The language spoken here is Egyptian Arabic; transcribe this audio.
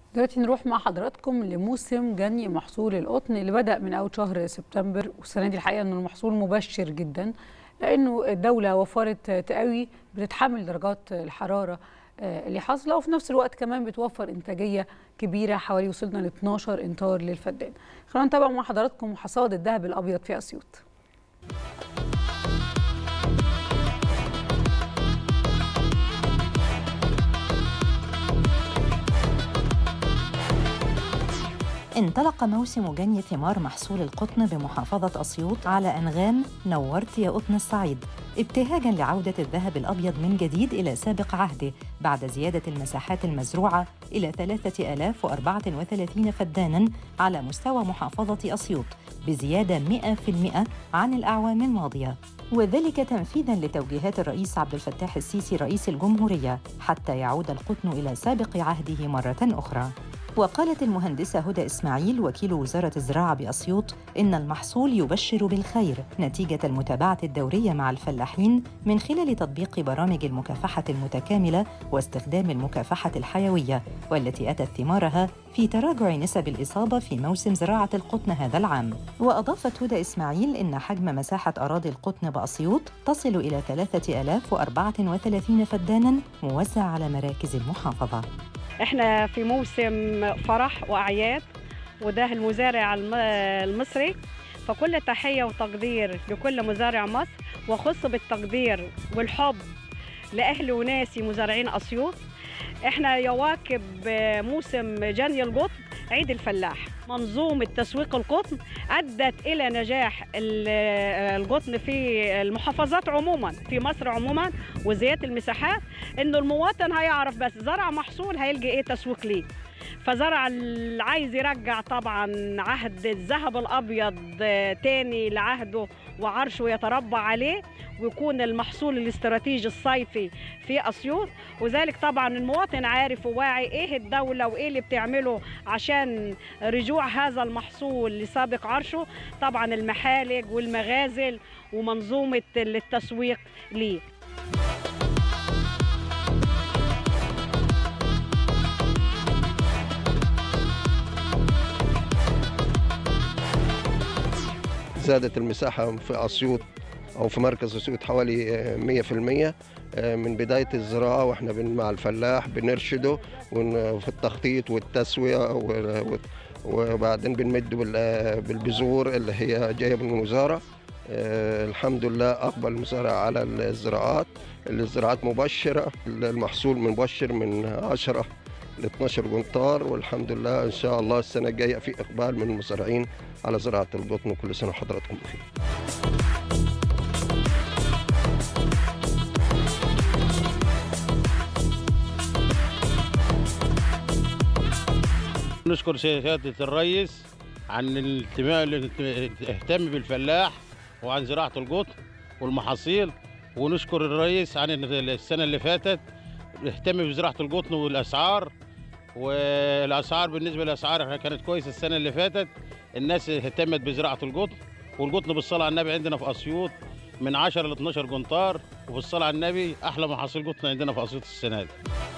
دلوقتي نروح مع حضراتكم لموسم جني محصول القطن اللي بدأ من أول شهر سبتمبر والسنة دي الحقيقة إنه المحصول مبشر جدا لأنه الدولة وفرت تقوي بتتحمل درجات الحرارة اللي حاصلة وفي نفس الوقت كمان بتوفر إنتاجية كبيرة حوالي وصلنا ل 12 إنطار للفدان خلونا نتابع مع حضراتكم حصاد الذهب الأبيض في أسيوط انطلق موسم جني ثمار محصول القطن بمحافظة أسيوط على أنغام نورت يا قطن الصعيد ابتهاجا لعودة الذهب الأبيض من جديد إلى سابق عهده بعد زيادة المساحات المزروعة إلى 3034 فدانا على مستوى محافظة أسيوط بزيادة 100% عن الأعوام الماضية وذلك تنفيذا لتوجيهات الرئيس عبد الفتاح السيسي رئيس الجمهورية حتى يعود القطن إلى سابق عهده مرة أخرى وقالت المهندسة هدى إسماعيل وكيل وزارة الزراعة بأسيوط إن المحصول يبشر بالخير نتيجة المتابعة الدورية مع الفلاحين من خلال تطبيق برامج المكافحة المتكاملة واستخدام المكافحة الحيوية والتي أتت ثمارها في تراجع نسب الإصابة في موسم زراعة القطن هذا العام وأضافت هدى إسماعيل إن حجم مساحة أراضي القطن بأسيوط تصل إلى 3034 فداناً موزع على مراكز المحافظة احنا في موسم فرح واعياد وده المزارع المصري فكل تحيه وتقدير لكل مزارع مصر واخص بالتقدير والحب لاهل وناسي مزارعين اسيوط احنا يواكب موسم جني القطن عيد الفلاح منظومة تسويق القطن أدت إلى نجاح القطن في المحافظات عموما في مصر عموما وزيادة المساحات إنه المواطن هيعرف بس زرع محصول هيلقى إيه تسويق ليه فزرع اللي عايز يرجع طبعا عهد الذهب الابيض تاني لعهده وعرشه يتربع عليه ويكون المحصول الاستراتيجي الصيفي في اسيوط وذلك طبعا المواطن عارف وواعي ايه الدوله وايه اللي بتعمله عشان رجوع هذا المحصول لسابق عرشه طبعا المحالج والمغازل ومنظومه التسويق ليه زادت المساحة في أسيوط أو في مركز أسيوط حوالي 100% من بداية الزراعة وإحنا مع الفلاح بنرشده في التخطيط والتسوية وبعدين بنمده بالبذور اللي هي جاية من الوزارة الحمد لله أقبل المزارع على الزراعات الزراعات مبشرة المحصول مبشر من 10 ل 12 قنطار والحمد لله ان شاء الله السنه الجايه في اقبال من المزارعين على زراعه القطن وكل سنه وحضراتكم بخير. نشكر سيادة الرئيس عن الانتماء اللي اهتم بالفلاح وعن زراعة القطن والمحاصيل ونشكر الرئيس عن السنة اللي فاتت اهتم بزراعة القطن والأسعار والاسعار بالنسبه للاسعار كانت كويسه السنه اللي فاتت الناس اهتمت بزراعه القطن والقطن بالصلاه على النبي عندنا في اسيوط من 10 ل 12 قنطار وبالصلاه على النبي احلى محاصيل قطن عندنا في اسيوط السنه دي